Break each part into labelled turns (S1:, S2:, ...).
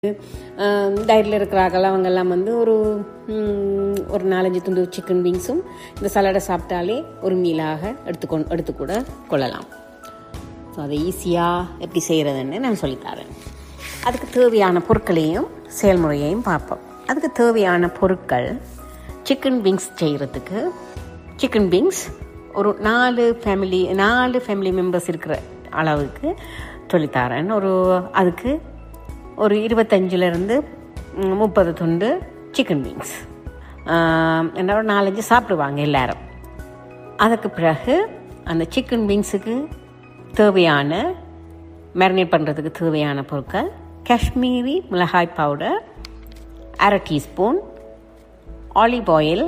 S1: டயட்டில் இருக்கிறார்கள் அவங்கெல்லாம் வந்து ஒரு ம், ஒரு நாலஞ்சு துண்டு சிக்கன் விங்ஸும் இந்த சலாடை சாப்பிட்டாலே ஒரு மீலாக எடுத்துக்கொ எடுத்துக்கூட கொள்ளலாம் ஸோ அதை ஈஸியாக எப்படி செய்கிறதுன்னு நான் சொல்லித்தரேன் அதுக்கு தேவையான பொருட்களையும் செயல்முறையையும் பார்ப்போம் அதுக்கு தேவையான பொருட்கள் சிக்கன் விங்ஸ் செய்கிறதுக்கு சிக்கன் விங்ஸ் ஒரு நாலு ஃபேமிலி நாலு ஃபேமிலி மெம்பர்ஸ் இருக்கிற அளவுக்கு சொல்லித்தரேன் ஒரு அதுக்கு ஒரு இருபத்தஞ்சிலேருந்து முப்பது துண்டு சிக்கன் விங்ஸ் என்ன ஒரு நாலஞ்சு சாப்பிடுவாங்க எல்லாரும் அதுக்கு பிறகு அந்த சிக்கன் விங்ஸுக்கு தேவையான மேரினேட் பண்ணுறதுக்கு தேவையான பொருட்கள் காஷ்மீரி மிளகாய் பவுடர் அரை டீஸ்பூன் ஆலிவ் ஆயில்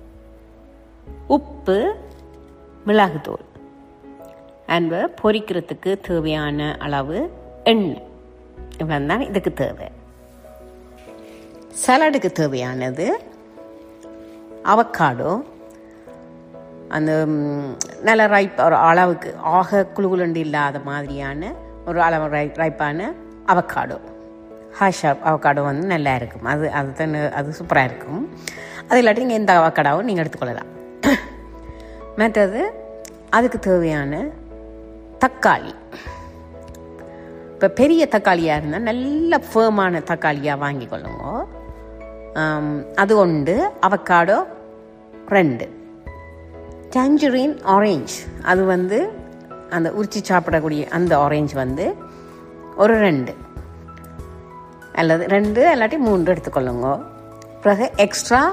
S1: உப்பு மிளகுத்தூள் அண்ட் பொரிக்கிறதுக்கு தேவையான அளவு எண்ணெய் இவ்வளோ தான் இதுக்கு தேவை சலாடுக்கு தேவையானது அவக்காடோ அந்த ம், நல்ல ரைப் ஒரு அளவுக்கு ஆக குழுகுலண்டு இல்லாத மாதிரியான ஒரு அளவு ரை ரைப்பான அவக்காடோ ஹாஷா அவக்காடோ வந்து நல்லா இருக்கும் அது அது தான் அது சூப்பராக இருக்கும் அது இல்லாட்டி நீங்கள் எந்த அவக்காடாவும் நீங்கள் எடுத்துக்கொள்ளலாம் மற்றது அதுக்கு தேவையான தக்காளி இப்போ பெரிய தக்காளியாக இருந்தால் நல்ல ஃபேமான தக்காளியாக வாங்கி கொள்ளுங்க ஆம், அது ஒன்று அவக்காடோ ரெண்டு டேஞ்சரின் ஆரேஞ்ச் அது வந்து அந்த உரிச்சு சாப்பிடக்கூடிய அந்த ஆரேஞ்ச் வந்து ஒரு ரெண்டு அல்லது ரெண்டு இல்லாட்டி மூன்று எடுத்துக்கொள்ளுங்க பிறகு எக்ஸ்ட்ரா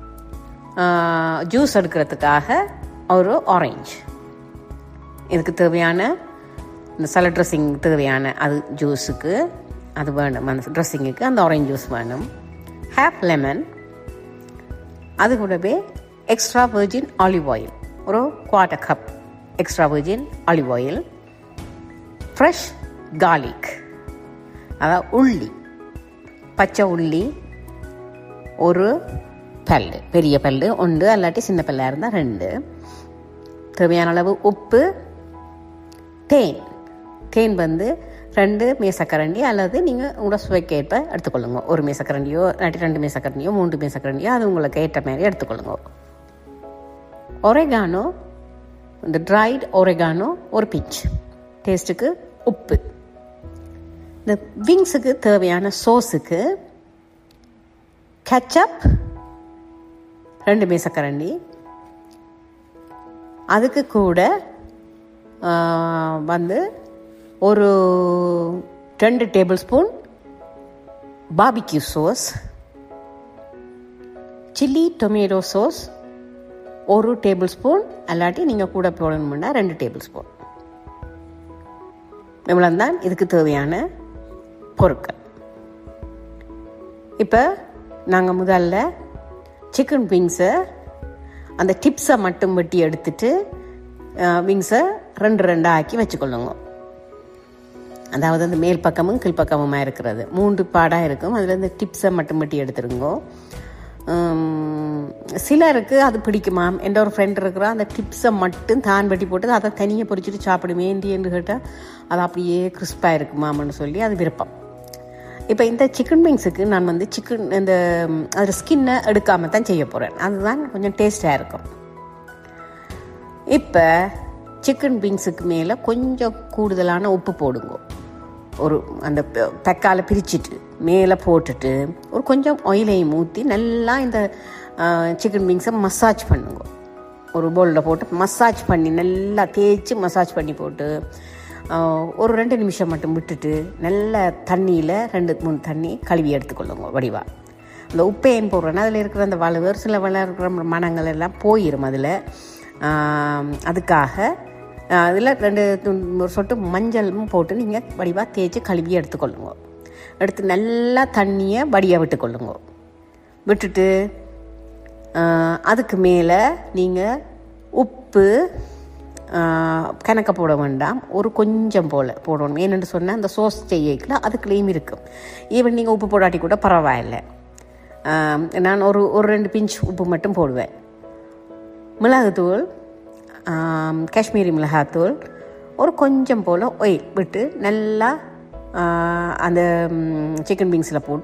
S1: ஜூஸ் எடுக்கிறதுக்காக ஒரு ஆரேஞ்ச் இதுக்கு தேவையான இந்த சலட் ட்ரெஸ்ஸிங் தேவையான அது ஜூஸுக்கு அது வேணும் அந்த ட்ரெஸ்ஸிங்குக்கு அந்த ஆரஞ்சு ஜூஸ் வேணும் ஹேப் லெமன் அது கூடவே எக்ஸ்ட்ரா வெர்ஜின் ஆலிவ் ஆயில் ஒரு quarter cup extra virgin olive oil fresh garlic அதாவது உள்ளி பச்சை உள்ளி ஒரு பல்லு பெரிய பல்லு ஒன்று அல்லாட்டி சின்ன பல்லாக இருந்தால் ரெண்டு தேவையான அளவு உப்பு தேன் தேன் வந்து ரெண்டு மேசக்கரண்டி அல்லது நீங்கள் உங்களோட சுவைக்கேற்ப எடுத்துக்கொள்ளுங்க ஒரு மேசக்கரண்டியோ இல்லாட்டி ரெண்டு மேசக்கரண்டியோ மூன்று மேசக்கரண்டியோ அது உங்களுக்கு ஏற்ற மாதிரி எடுத்துக்கொள்ளுங்க ஒரேகானோ இந்த ட்ரைட் ஒரேகானோ ஒரு பிஞ்ச் டேஸ்ட்டுக்கு உப்பு இந்த விங்ஸுக்கு தேவையான சோஸுக்கு கெச்சப் ரெண்டு மேசக்கரண்டி அதுக்கு கூட ஆ, வந்து ஒரு ரெண்டு tablespoon barbecue sauce chilli tomato sauce ஒரு டேபிள் ஸ்பூன் அல்லாட்டி நீங்கள் கூட போடணும்னா ரெண்டு டேபிள் ஸ்பூன் இவ்வளோ தான் இதுக்கு தேவையான பொருட்கள் இப்போ நாங்கள் முதல்ல சிக்கன் விங்ஸை அந்த டிப்ஸை மட்டும் வெட்டி எடுத்துட்டு விங்ஸை ரெண்டு ரெண்டாக ஆக்கி வச்சுக்கொள்ளுங்க அதாவது அந்த மேல் பக்கமும் கீழ் பக்கமுமா இருக்கிறது மூன்று பாடாக இருக்கும் அதில் இந்த டிப்ஸை மட்டும் வெட்டி எடுத்துருங்க உம், சிலருக்கு அது பிடிக்குமா எந்த ஒரு ஃப்ரெண்ட் இருக்கிறா அந்த டிப்ஸை மட்டும் தான் வெட்டி போட்டு அதை தனியாக பொரிச்சிட்டு சாப்பிடுவேண்டி என்று கேட்டால் அது அப்படியே கிறிஸ்பாக இருக்குமாம்னு சொல்லி அது விருப்பம் இப்போ இந்த சிக்கன் விங்ஸுக்கு நான் வந்து சிக்கன் இந்த ம், அதில் ஸ்கின்னை எடுக்காம தான் செய்ய போகிறேன் அதுதான் கொஞ்சம் டேஸ்டாக இருக்கும் இப்போ சிக்கன் விங்ஸுக்கு மேலே கொஞ்சம் கூடுதலான உப்பு போடுங்க ஒரு அந்த பெ- பெக்கால பிரிச்சுட்டு மேலே போட்டுட்டு ஒரு கொஞ்சம் ஆயிலையும் ஊற்றி நல்லா இந்த சிக்கன் விங்ஸை மசாஜ் பண்ணுங்க ஒரு பவுலில் போட்டு மசாஜ் பண்ணி நல்லா தேய்ச்சி மசாஜ் பண்ணி போட்டு ஆ, ஒரு ரெண்டு நிமிஷம் மட்டும் விட்டுட்டு நல்ல தண்ணியில் ரெண்டு மூணு தண்ணி கழுவி எடுத்துக்கொள்ளுங்க வடிவா அந்த உப்பு ஏன் போடுறேன்னா அதில் இருக்கிற அந்த வள சில வளர்கிற மனங்கள் எல்லாம் போயிடும் அதில் அதுக்காக அதில் ரெண்டு துண்டு- ஒரு சொட்டு மஞ்சளும் போட்டு நீங்கள் வடிவாக தேய்ச்சி கழுவி எடுத்துக்கொள்ளுங்க எடுத்து நல்லா தண்ணியை வடியாக விட்டுக்கொள்ளுங்க விட்டுட்டு ஆஹ், அதுக்கு மேலே நீங்கள் உப்பு ஆஹ், கணக்க போட வேண்டாம் ஒரு கொஞ்சம் போல் போடணும் ஏன்னு சொன்னால் அந்த சோஸ் செய்யல அதுக்குள்ளேயும் இருக்கும் ஈவன் நீங்கள் உப்பு போடாட்டி கூட பரவாயில்லை ஆஹ், நான் ஒரு ஒரு ரெண்டு பிஞ்ச் உப்பு மட்டும் போடுவேன் மிளகுத்தூள் ஆம், காஷ்மீரி மிளகாத்தூள் ஒரு கொஞ்சம் போல் ஒயில் விட்டு நல்லா அந்த சிக்கன் பீன்ஸில் போட்டு